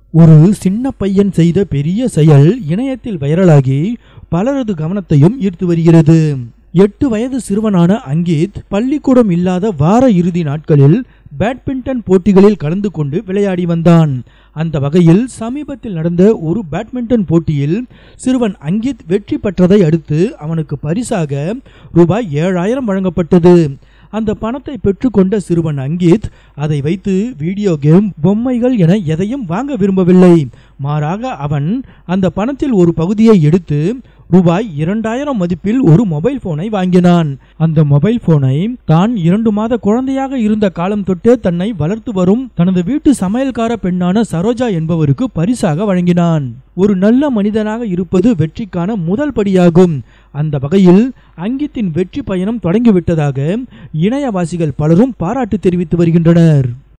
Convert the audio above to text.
ஒரு சின்ன பையன் செய்த பெரிய செயல் இணையத்தில் வைரலாகி பலரது கவனத்தையும் ஈர்த்து வருகிறது எட்டு வயது சிறுவனான அங்கித் பள்ளிக்கூடம் இல்லாத வார இறுதி நாட்களில் பேட்மிண்டன் போட்டிகளில் கலந்து கொண்டு விளையாடி வந்தான் அந்த வகையில் சமீபத்தில் நடந்த ஒரு பேட்மிண்டன் போட்டியில் சிறுவன் அங்கித் வெற்றி பெற்றதை அடுத்து அவனுக்கு பரிசாக ரூபாய் ஏழாயிரம் வழங்கப்பட்டது அந்த பணத்தை பெற்றுக்கொண்ட சிறுவன் அங்கித் அதை வைத்து வீடியோ கேம் பொம்மைகள் என எதையும் வாங்க விரும்பவில்லை மாறாக அவன் அந்த பணத்தில் ஒரு பகுதியை எடுத்து ரூபாய் இரண்டாயிரம் மதிப்பில் ஒரு மொபைல் போனை வாங்கினான் அந்த மொபைல் போனை தான் இரண்டு மாத குழந்தையாக இருந்த காலம் தொட்டே தன்னை வளர்த்து வரும் தனது வீட்டு சமையல்கார பெண்ணான சரோஜா என்பவருக்கு பரிசாக வழங்கினான் ஒரு நல்ல மனிதனாக இருப்பது வெற்றிக்கான முதல் படியாகும் அந்த வகையில் அங்கித்தின் வெற்றி பயணம் தொடங்கிவிட்டதாக இணையவாசிகள் பலரும் பாராட்டு தெரிவித்து வருகின்றனர்